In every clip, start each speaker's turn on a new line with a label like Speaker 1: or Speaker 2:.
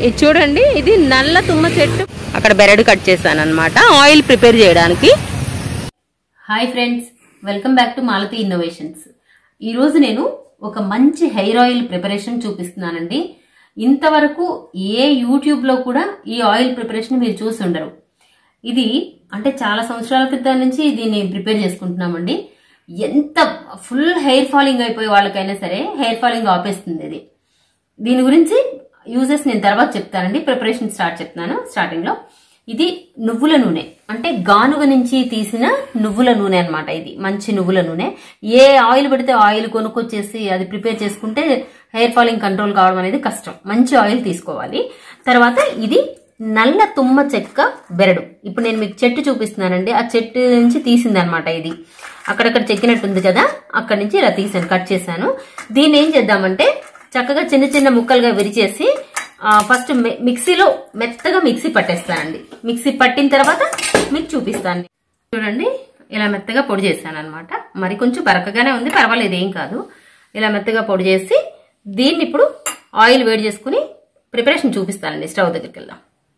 Speaker 1: ఇది చూడండి ఇది నల్ల తుమ్మ చెట్టు అక్కడ బెరడు కట్ చేశాను అనమాట ఆయిల్ ప్రిపేర్ చేయడానికి
Speaker 2: hi friends welcome back to Malathi innovations ఈరోజు నేను ఒక మంచి హెయిర్ ఆయిల్ ప్రిపరేషన్ చూపిస్తున్నానండి ఇంతవరకు ఏ యూట్యూబ్లో కూడా ఈ ఆయిల్ ప్రిపరేషన్ మీరు చూసి ఉండరు ఇది అంటే చాలా సంవత్సరాల క్రితం నుంచి దీన్ని ప్రిపేర్ చేసుకుంటున్నామండి ఎంత ఫుల్ హెయిర్ ఫాలింగ్ అయిపోయే వాళ్ళకైనా సరే హెయిర్ ఫాలింగ్ ఆపేస్తుంది ఇది దీని గురించి యూజెస్ నేను తర్వాత చెప్తానండి ప్రిపరేషన్ స్టార్ట్ చెప్తాను స్టార్టింగ్ లో ఇది నువ్వుల నూనె అంటే గానుగ నుంచి తీసిన నువ్వుల నూనె అన్నమాట ఇది మంచి నువ్వుల నూనె ఏ ఆయిల్ పెడితే ఆయిల్ కొనుక్కొచ్చేసి అది ప్రిపేర్ చేసుకుంటే హెయిర్ ఫాలింగ్ కంట్రోల్ కావడం అనేది కష్టం మంచి ఆయిల్ తీసుకోవాలి తర్వాత ఇది నల్ల తుమ్మ చెక్క బెరడు ఇప్పుడు నేను మీకు చెట్టు చూపిస్తున్నానండి ఆ చెట్టు నుంచి తీసింది అనమాట ఇది అక్కడక్కడ చెక్కినట్టుంది కదా అక్కడి నుంచి ఇలా తీసాను కట్ చేశాను దీన్ని ఏం చేద్దామంటే చక్కగా చిన్న చిన్న ముక్కలుగా విరిచేసి ఆ, ఫస్ట్ మి- మిక్సీలో మెత్తగా మిక్సీ పట్టేస్తానండి మిక్సీ పట్టిన తర్వాత మీకు చూపిస్తాను చూడండి ఇలా మెత్తగా పొడి చేశాను అనమాట మరి కొంచెం బరకగానే ఉంది పర్వాలేదు ఏం కాదు ఇలా మెత్తగా పొడి చేసి దీన్ని ఇప్పుడు ఆయిల్ వేడి చేసుకుని ప్రిపరేషన్ చూపిస్తానండి స్టవ్ దగ్గరికి వెళ్దాం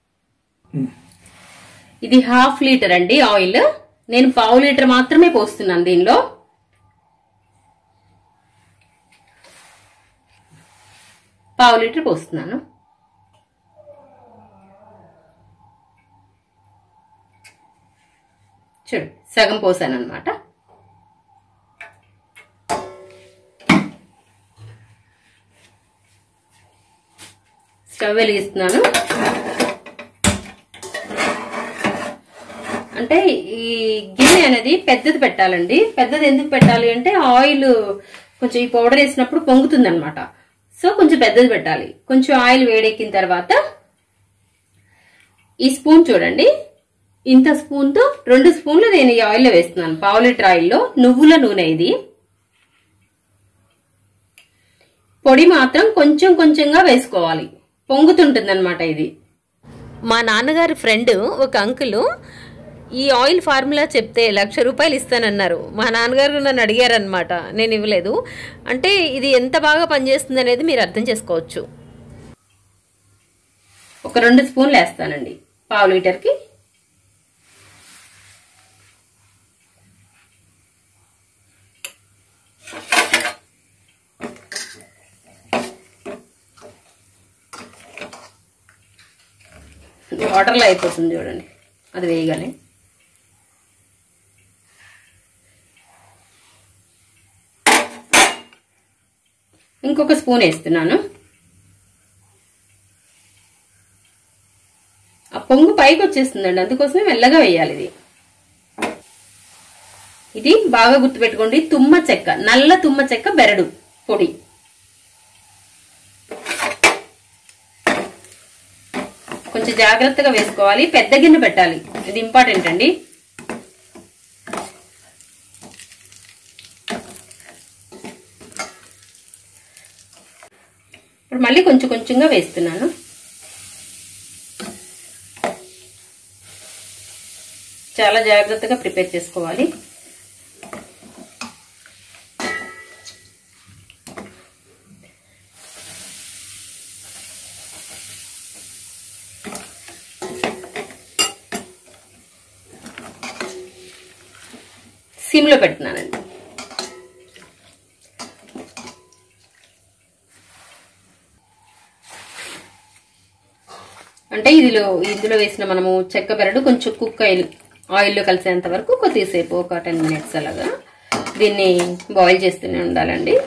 Speaker 1: ఇది హాఫ్ లీటర్ అండి ఆయిల్ నేను పావు లీటర్ మాత్రమే పోస్తున్నాను దీనిలో పావు లీటర్ పోస్తున్నాను చూడు సగం పోసాను అనమాట స్టవ్ వెలిగిస్తున్నాను అంటే ఈ గిన్నె అనేది పెద్దది పెట్టాలండి పెద్దది ఎందుకు పెట్టాలి అంటే ఆయిల్ కొంచెం ఈ పౌడర్ వేసినప్పుడు పొంగుతుంది అనమాట సో కొంచెం పెద్దది పెట్టాలి కొంచెం ఆయిల్ వేడెక్కిన తర్వాత ఈ స్పూన్ చూడండి ఇంత స్పూన్ తో రెండు స్పూన్లు నేను ఈ ఆయిల్లో వేస్తున్నాను పావు లీటర్ ఆయిల్లో నువ్వుల నూనె ఇది పొడి మాత్రం కొంచెం కొంచెంగా వేసుకోవాలి పొంగుతుంటుంది అనమాట ఇది
Speaker 2: మా నాన్నగారి ఫ్రెండ్ ఒక అంకుల్ ఈ ఆయిల్ ఫార్ములా చెప్తే లక్ష రూపాయలు ఇస్తానన్నారు మా నాన్నగారు నన్ను అడిగారనమాట నేను ఇవ్వలేదు అంటే ఇది ఎంత బాగా పనిచేస్తుంది అనేది మీరు అర్థం చేసుకోవచ్చు
Speaker 1: ఒక రెండు స్పూన్లు వేస్తానండి పావు లీటర్కి వాటర్లో అయిపోతుంది చూడండి అది వేయగానే ఇంకొక స్పూన్ వేస్తున్నాను ఆ పొంగు పైకి వచ్చేస్తుందండి అందుకోసమే మెల్లగా వేయాలి ఇది ఇది బాగా గుర్తుపెట్టుకోండి తుమ్మ చెక్క నల్ల తుమ్మ చెక్క బెరడు పొడి కొంచెం జాగ్రత్తగా వేసుకోవాలి పెద్ద గిన్నె పెట్టాలి ఇది ఇంపార్టెంట్ అండి ఇప్పుడు మళ్ళీ కొంచెం కొంచెంగా వేస్తున్నాను చాలా జాగ్రత్తగా ప్రిపేర్ చేసుకోవాలి సిమ్లో పెడుతున్నానండి అంటే ఇదిలో ఇందులో వేసిన మనము చెక్క బెరడు కొంచెం కుక్ ఆయిల్ ఆయిల్లో కలిసేంత వరకు కొద్దిసేపు ఒక టెన్ మినిట్స్ అలాగా దీన్ని బాయిల్ చేస్తూనే ఉండాలండి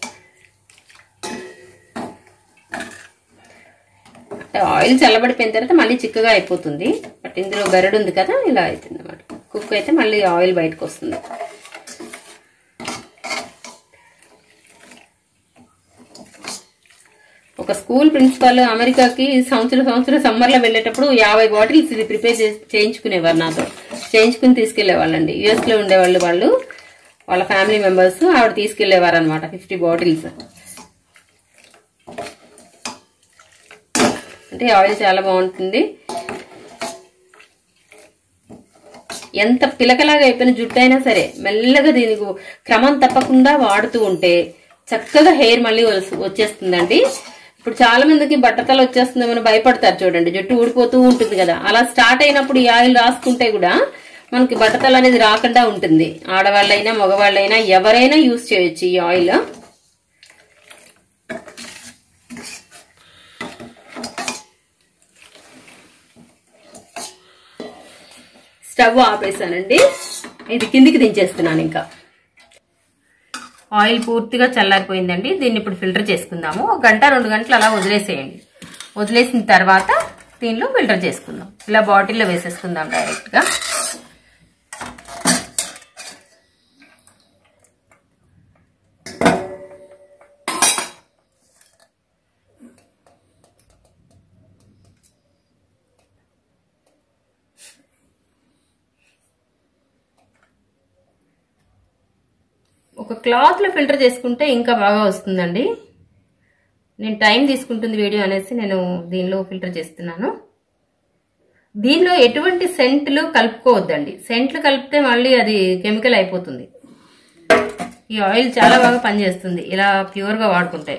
Speaker 1: అంటే ఆయిల్ చల్లబడిపోయిన తర్వాత మళ్ళీ చిక్కగా అయిపోతుంది బట్ ఇందులో బెరడు ఉంది కదా ఇలా అవుతుంది అన్నమాట కుక్ అయితే మళ్ళీ ఆయిల్ బయటకు వస్తుంది ఒక స్కూల్ ప్రిన్సిపాల్ అమెరికాకి సంవత్సరం సంవత్సరం సమ్మర్ లో వెళ్ళేటప్పుడు యాభై బాటిల్స్ ఇది ప్రిపేర్ చేసి చేయించుకునేవారు నాతో చేయించుకుని తీసుకెళ్లేవాళ్ళండి యుఎస్ లో ఉండేవాళ్ళు వాళ్ళు వాళ్ళ ఫ్యామిలీ మెంబర్స్ ఆవిడ తీసుకెళ్లేవారు అనమాట ఫిఫ్టీ బాటిల్స్ అంటే ఆయిల్ చాలా బాగుంటుంది ఎంత పిలకలాగా అయిపోయిన జుట్టు అయినా సరే మెల్లగా దీనికి క్రమం తప్పకుండా వాడుతూ ఉంటే చక్కగా హెయిర్ మళ్ళీ వలస- వచ్చేస్తుందండి ఇప్పుడు చాలా మందికి బట్టతల వచ్చేస్తుందేమని భయపడతారు చూడండి జుట్టు ఊడిపోతూ ఉంటుంది కదా అలా స్టార్ట్ అయినప్పుడు ఈ ఆయిల్ రాసుకుంటే కూడా మనకి బట్టతల అనేది రాకుండా ఉంటుంది ఆడవాళ్ళైనా మగవాళ్ళైనా ఎవరైనా యూస్ చేయొచ్చు ఈ ఆయిల్ స్టవ్ ఆపేసానండి ఇది కిందికి దించేస్తున్నాను ఇంకా ఆయిల్ పూర్తిగా చల్లారిపోయిందండి దీన్ని ఇప్పుడు ఫిల్టర్ చేసుకుందాము ఒక గంట రెండు గంటలు అలా వదిలేసేయండి వదిలేసిన తర్వాత దీనిలో ఫిల్టర్ చేసుకుందాం ఇలా బాటిల్లో వేసేసుకుందాం డైరెక్ట్గా ఒక క్లాత్లో ఫిల్టర్ చేసుకుంటే ఇంకా బాగా వస్తుందండి నేను టైం తీసుకుంటుంది వీడియో అనేసి నేను దీనిలో ఫిల్టర్ చేస్తున్నాను దీనిలో ఎటువంటి సెంట్లు కలుపుకోవద్దండి సెంట్లు కలిపితే మళ్ళీ అది కెమికల్ అయిపోతుంది ఈ ఆయిల్ చాలా బాగా పనిచేస్తుంది ఇలా ప్యూర్గా వాడుకుంటే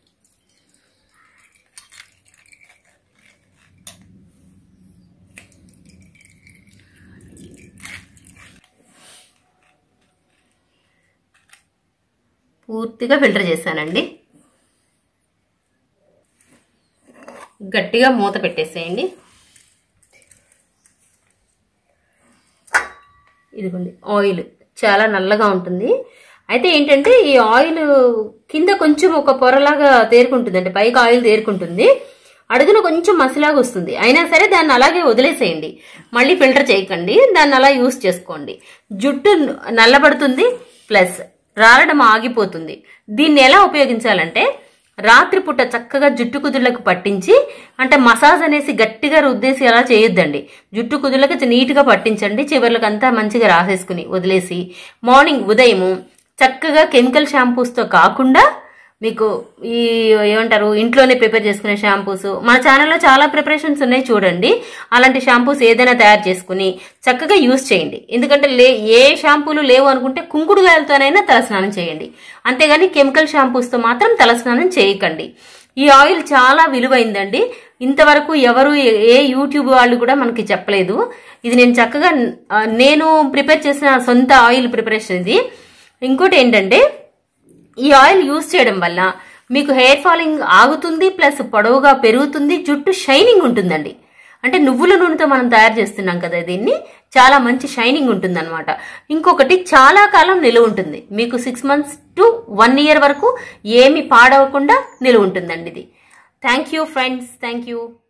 Speaker 1: పూర్తిగా ఫిల్టర్ చేశానండి గట్టిగా మూత పెట్టేసేయండి ఇదిగోండి ఆయిల్ చాలా నల్లగా ఉంటుంది అయితే ఏంటంటే ఈ ఆయిల్ కింద కొంచెం ఒక పొరలాగా తేరుకుంటుందండి పైకి ఆయిల్ తేరుకుంటుంది అడుగున కొంచెం మసిలాగా వస్తుంది అయినా సరే దాన్ని అలాగే వదిలేసేయండి మళ్ళీ ఫిల్టర్ చేయకండి దాన్ని అలా యూస్ చేసుకోండి జుట్టు నల్లబడుతుంది ప్లస్ రాలడం ఆగిపోతుంది దీన్ని ఎలా ఉపయోగించాలంటే రాత్రిపూట చక్కగా జుట్టు కుదుళ్ళకు పట్టించి అంటే మసాజ్ అనేసి గట్టిగా రుద్దేసి అలా చేయొద్దండి జుట్టు కుదుళ్ళకి నీట్గా పట్టించండి చివర్లకు అంతా మంచిగా రాసేసుకుని వదిలేసి మార్నింగ్ ఉదయము చక్కగా కెమికల్ షాంపూస్తో కాకుండా మీకు ఈ ఏమంటారు ఇంట్లోనే ప్రిపేర్ చేసుకునే షాంపూస్ మన ఛానల్లో చాలా ప్రిపరేషన్స్ ఉన్నాయి చూడండి అలాంటి షాంపూస్ ఏదైనా తయారు చేసుకుని చక్కగా యూస్ చేయండి ఎందుకంటే లే ఏ షాంపూలు లేవు అనుకుంటే కుంకుడుగాయలతోనైనా తలస్నానం చేయండి అంతేగాని కెమికల్ షాంపూస్తో మాత్రం తలస్నానం చేయకండి ఈ ఆయిల్ చాలా విలువైందండి ఇంతవరకు ఎవరు ఏ- ఏ యూట్యూబ్ వాళ్ళు కూడా మనకి చెప్పలేదు ఇది నేను చక్కగా ఆ, నేను ప్రిపేర్ చేసిన సొంత ఆయిల్ ప్రిపరేషన్ ఇది ఇంకోటి ఏంటంటే ఈ ఆయిల్ యూస్ చేయడం వల్ల మీకు హెయిర్ ఫాలింగ్ ఆగుతుంది ప్లస్ పొడవుగా పెరుగుతుంది జుట్టు షైనింగ్ ఉంటుందండి అంటే నువ్వుల నూనెతో మనం తయారు చేస్తున్నాం కదా దీన్ని చాలా మంచి షైనింగ్ ఉంటుంది అనమాట ఇంకొకటి చాలా కాలం నిలువ ఉంటుంది మీకు six months to one year వరకు ఏమి పాడవకుండా నిలువ ఉంటుందండి ఇది thank you friends thank you